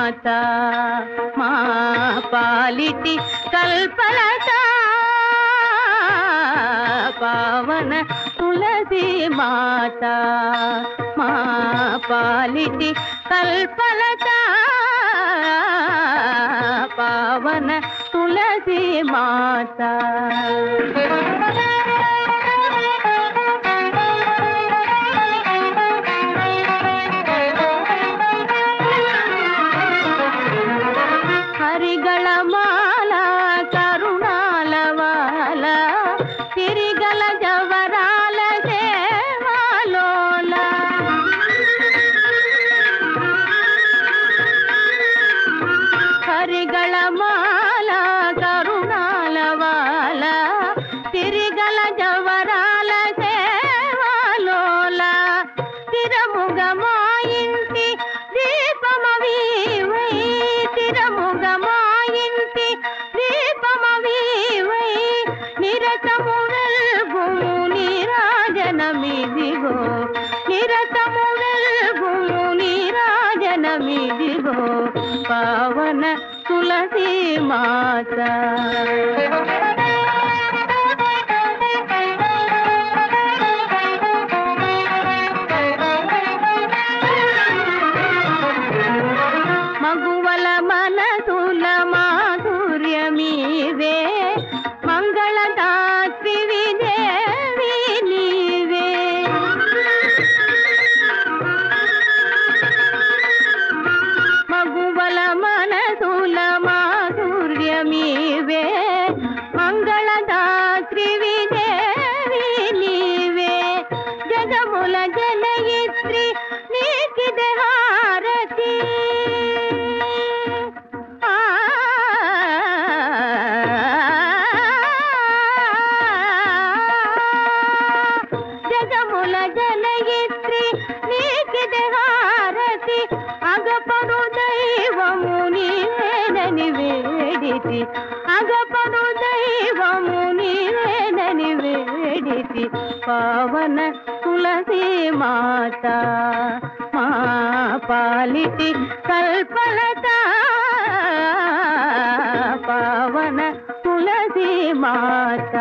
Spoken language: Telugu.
మాత మా పాలిటి కల్పలత పావన తులసి మాత మా పాలిటి కల్పలత పావన తులసి మాత హరిగళ మాల కరుణాల వాల తిరిగల జవరాల సేవాలోల హరిగళ మాల కరుణాల వాల తిరిగల జవరాల సేవాలోల తిరముగ మా ఇంటి దీపమవీవై తిరముగ మా ఇంటి దీపమవీవై నిరతము వెల్గు నీరాజనమిదిగో నిరతము వెల్గు నీరాజనమిదిగో పావన తులసి మాత మగువల మనసుల మాధుర్యమీవే మంగళదాత్రి విదేవి నీవే మగువల మనసుల మాధుర్యమీవే మంగళదాత్రి విదేవి నీవే జగముల జనయిత్రి నీకిదే హారతి ఆ జగముల జనయిత్రి నీకిదే హారతి అగపడు దైవము నీవేనని వేడితి అగపడు దైవము నీవేనని వేడితి పావన తులసి మాత మా పాలిటి కల్పలత పావన తులసి మాత